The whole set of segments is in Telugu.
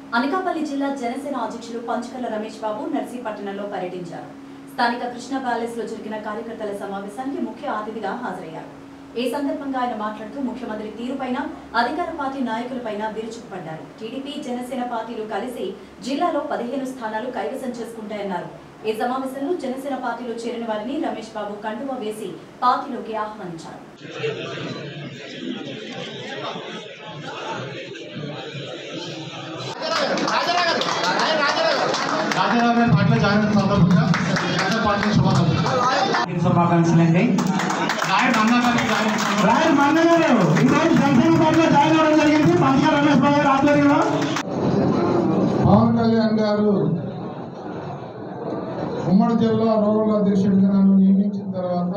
అనకాపల్లి జిల్లా జనసేన అధ్యక్షులు పంచకర్ల రమేష్ బాబు నర్సీపట్నంలో పర్యటించారు స్థానిక కృష్ణ ప్యాలెస్ లో జరిగిన కార్యకర్తల సమావేశానికి ముఖ్య అతిథిగా హాజరయ్యారు ఈ సందర్భంగా ఆయన మాట్లాడుతూ ముఖ్యమంత్రి తీరుపైన అధికార పార్టీ నాయకులపైన విరుచుకుపడ్డారు టీడీపీ జనసేన పార్టీలు కలిసి జిల్లాలో పదిహేను స్థానాలు కైవసం చేసుకుంటాయన్నారు ఈ సమావేశంలో జనసేన పార్టీలో చేరిన వారిని రమేష్ బాబు కండువా వేసి పార్టీలోకి ఆహ్వానించారు రాజారావు గారి పార్టీలో జాయిన్ అయిన సందర్భంగా జనసేన పార్టీ శుభాకాంక్షలు శుభాకాంక్షలండి రాయల్ అన్నా గారికి జాయిన్ అయిన సందర్భంగా రాయల్ మన్న గారు ఈరోజు జనసేన పార్టీలో జాయిన్ అవ్వడం జరిగింది పంచ రమేష్ బాబు గారి ఆధ్వర్యంలో పవన్ కళ్యాణ్ గారు ఉమ్మడి జిల్లా రూరల్ అధ్యక్షుడిగా నన్ను నియమించిన తర్వాత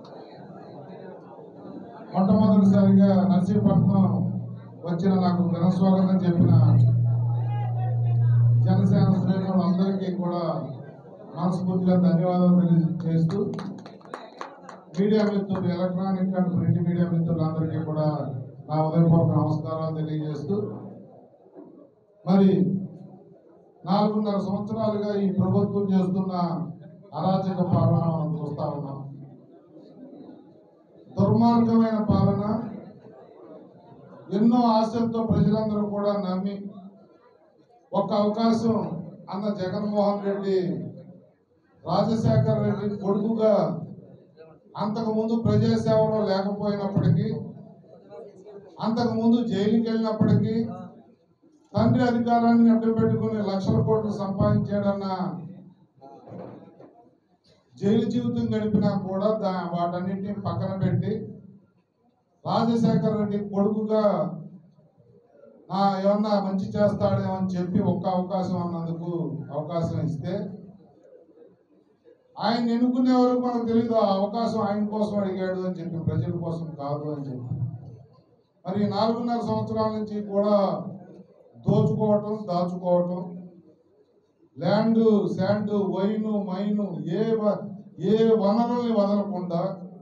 మొట్టమొదటిసారిగా నర్సీపట్నం వచ్చిన నాకు ఘన స్వాగతం చెప్పిన జనసేన శ్రేణులందరికీ కూడా మనస్ఫూర్తిగా ధన్యవాదాలు తెలియజేస్తూ మీడియా మిత్రులు ఎలక్ట్రానిక్ అండ్ ప్రింట్ మీడియా మిత్రులందరికీ కూడా నా ఉదయపూర్వక నమస్కారాలు తెలియజేస్తూ మరి నాలుగున్నర సంవత్సరాలుగా ఈ ప్రభుత్వం చేస్తున్న అరాచక పాలన మనం చూస్తా ఉన్నాం దుర్మార్గమైన పాలన ఎన్నో ఆశలతో ప్రజలందరూ కూడా నమ్మి ఒక అవకాశం అన్న జగన్మోహన్ రెడ్డి రాజశేఖర రెడ్డి కొడుకుగా అంతకుముందు ప్రజాసేవలో లేకపోయినప్పటికీ అంతకుముందు జైలుకి వెళ్ళినప్పటికీ తండ్రి అధికారాన్ని అడ్డుపెట్టుకుని లక్షల కోట్లు సంపాదించాడన్న జైలు జీవితం గడిపినా కూడా దా వాటన్నిటిని పక్కన పెట్టి రాజశేఖర రెడ్డి కొడుకుగా నా ఏమన్నా మంచి చేస్తాడేమో అని చెప్పి ఒక్క అవకాశం అన్నందుకు అవకాశం ఇస్తే ఆయన ఎన్నుకునే వరకు మనకు తెలియదు ఆ అవకాశం ఆయన కోసం అడిగాడు అని చెప్పి ప్రజల కోసం కాదు అని చెప్పి మరి ఈ నాలుగున్నర సంవత్సరాల నుంచి కూడా దోచుకోవటం దాచుకోవటం ల్యాండ్ శాండ్ వైను మైను ఏ వ- ఏ వనరుల్ని వదలకుండా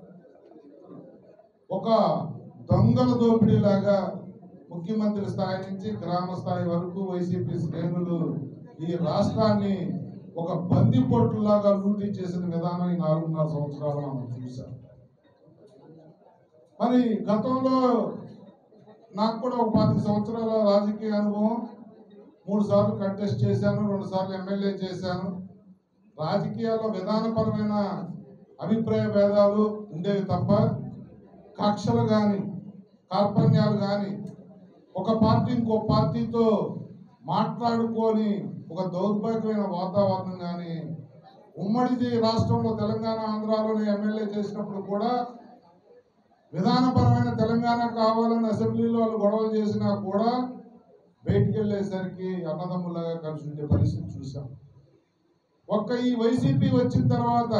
ఒక దొంగల దోపిడీలాగా ముఖ్యమంత్రి స్థాయి నుంచి గ్రామ స్థాయి వరకు వైసీపీ శ్రేణులు ఈ రాష్ట్రాన్ని ఒక బందిపోట్లులాగా లూటీ చేసిన విధానం ఈ నాలుగున్నర సంవత్సరాలు మనం చూసాం మరి గతంలో నాకు కూడా ఒక పాతిక సంవత్సరాల రాజకీయ అనుభవం మూడు సార్లు కంటెస్ట్ చేశాను రెండు సార్లు ఎమ్మెల్యే చేశాను రాజకీయాల్లో విధానపరమైన అభిప్రాయ భేదాలు ఉండేవి తప్ప కక్షలు కానీ కార్పణ్యాలు కానీ ఒక పార్టీ ఇంకో పార్టీతో మాట్లాడుకొని ఒక దౌర్భాగ్యమైన వాతావరణం కానీ ఉమ్మడి రాష్ట్రంలో తెలంగాణ ఆంధ్రాలోని ఎమ్మెల్యే చేసినప్పుడు కూడా విధానపరమైన తెలంగాణ కావాలని అసెంబ్లీలో వాళ్ళు గొడవలు చేసినా కూడా బయటికి వెళ్ళేసరికి అన్నదమ్ములాగా కలిసి ఉండే పరిస్థితి చూసాం ఒక్క ఈ వైసీపీ వచ్చిన తర్వాత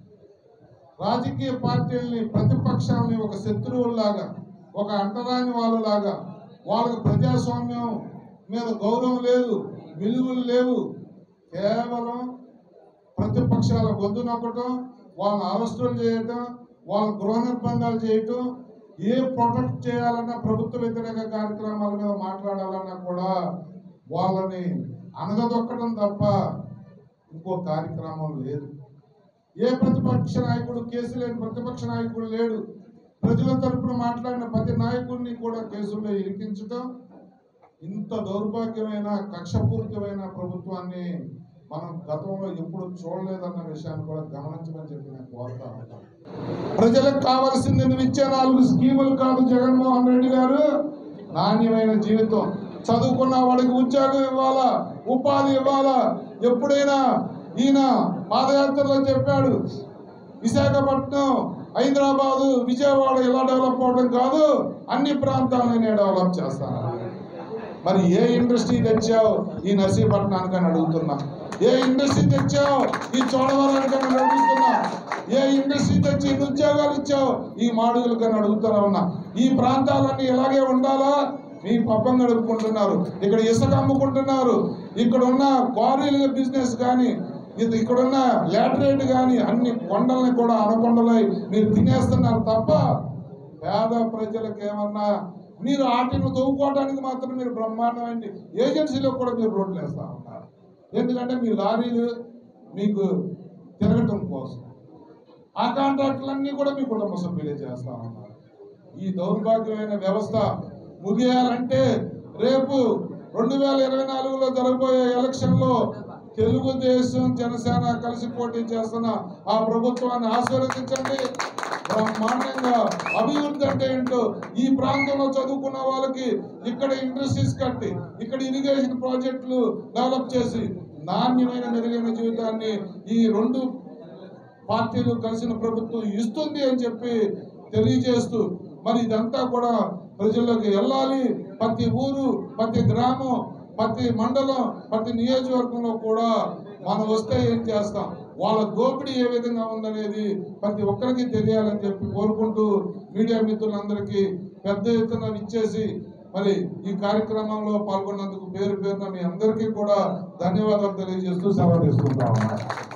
రాజకీయ పార్టీల్ని ప్రతిపక్షాలని ఒక శత్రువుల్లాగా ఒక అంటరాని వాళ్ళలాగా వాళ్ళకి ప్రజాస్వామ్యం మీద గౌరవం లేదు విలువలు లేవు కేవలం ప్రతిపక్షాల గొంతు నొక్కటం వాళ్ళని అరెస్టులు చేయటం వాళ్ళ గృహ నిర్బంధాలు చేయటం ఏ ప్రొటెక్ట్ చేయాలన్నా ప్రభుత్వ వ్యతిరేక కార్యక్రమాల మీద మాట్లాడాలన్నా కూడా వాళ్ళని అనగదొక్కడం తప్ప ఇంకో కార్యక్రమం లేదు ఏ ప్రతిపక్ష నాయకుడు కేసు లేని ప్రతిపక్ష నాయకుడు లేడు ప్రజల తరపున మాట్లాడిన ప్రతి నాయకుడిని కూడా కేసుల్లో ఇరికించటం ఇంత దౌర్భాగ్యమైన కక్షపూరితమైన ప్రభుత్వాన్ని మనం గతంలో ఎప్పుడు చూడలేదన్న విషయాన్ని కూడా గమనించమని చెప్పి నేను కోరుతా ఉంటాను ప్రజలకు కావాల్సింది నువ్వు ఇచ్చే నాలుగు స్కీములు కాదు జగన్మోహన్ రెడ్డి గారు నాణ్యమైన జీవితం చదువుకున్న వాడికి ఉద్యోగం ఇవ్వాలా ఉపాధి ఇవ్వాలా ఎప్పుడైనా ఈయన పాదయాత్రలో చెప్పాడు విశాఖపట్నం హైదరాబాదు విజయవాడ ఇలా డెవలప్ అవడం కాదు అన్ని ప్రాంతాలను నేను డెవలప్ చేస్తాను మరి ఏ ఇండస్ట్రీ తెచ్చావు ఈ నర్సీపట్నానికి అని అడుగుతున్నా ఏ ఇండస్ట్రీ తెచ్చావు ఈ చోడవరానికి అని అడుగుతున్నా ఏ ఇండస్ట్రీ తెచ్చి ఇన్ని ఉద్యోగాలు ఇచ్చావు ఈ మాడుగులకి అని అడుగుతున్నా ఉన్నా ఈ ప్రాంతాలన్నీ ఇలాగే ఉండాలా మీ పబ్బం గడుపుకుంటున్నారు ఇక్కడ ఇసుక అమ్ముకుంటున్నారు ఇక్కడ ఉన్న క్వారీల బిజినెస్ కానీ ఇది ఇక్కడున్న లాటరేట్ కానీ అన్ని కొండల్ని కూడా అనకొండలై మీరు తినేస్తున్నారు తప్ప పేద ప్రజలకు ఏమన్నా మీరు వాటిని తవ్వుకోవడానికి మాత్రం మీరు బ్రహ్మాండమైన ఏజెన్సీలో కూడా మీరు రోడ్లు వేస్తా ఉన్నారు ఎందుకంటే మీ లారీలు మీకు తిరగటం కోసం ఆ కాంట్రాక్టులన్నీ కూడా మీ కుటుంబ సభ్యులే చేస్తా ఉన్నారు ఈ దౌర్భాగ్యమైన వ్యవస్థ ముగియాలంటే రేపు రెండు వేల ఇరవై నాలుగులో జరగబోయే ఎలక్షన్లో తెలుగుదేశం జనసేన కలిసి పోటీ చేస్తున్న ఆ ప్రభుత్వాన్ని ఆశీర్వదించండి బ్రహ్మాండంగా అభివృద్ధి అంటే ఏంటో ఈ ప్రాంతంలో చదువుకున్న వాళ్ళకి ఇక్కడ ఇండస్ట్రీస్ కట్టి ఇక్కడ ఇరిగేషన్ ప్రాజెక్టులు డెవలప్ చేసి నాణ్యమైన మెరుగైన జీవితాన్ని ఈ రెండు పార్టీలు కలిసిన ప్రభుత్వం ఇస్తుంది అని చెప్పి తెలియజేస్తూ మరి ఇదంతా కూడా ప్రజల్లోకి వెళ్ళాలి ప్రతి ఊరు ప్రతి గ్రామం ప్రతి మండలం ప్రతి నియోజకవర్గంలో కూడా మనం వస్తే ఏం చేస్తాం వాళ్ళ దోపిడీ ఏ విధంగా ఉందనేది ప్రతి ఒక్కరికి తెలియాలని చెప్పి కోరుకుంటూ మీడియా మిత్రులందరికీ పెద్ద ఎత్తున ఇచ్చేసి మరి ఈ కార్యక్రమంలో పాల్గొన్నందుకు పేరు పేరున మీ అందరికీ కూడా ధన్యవాదాలు తెలియజేస్తూ సెలవు తీసుకుంటా ఉన్నాను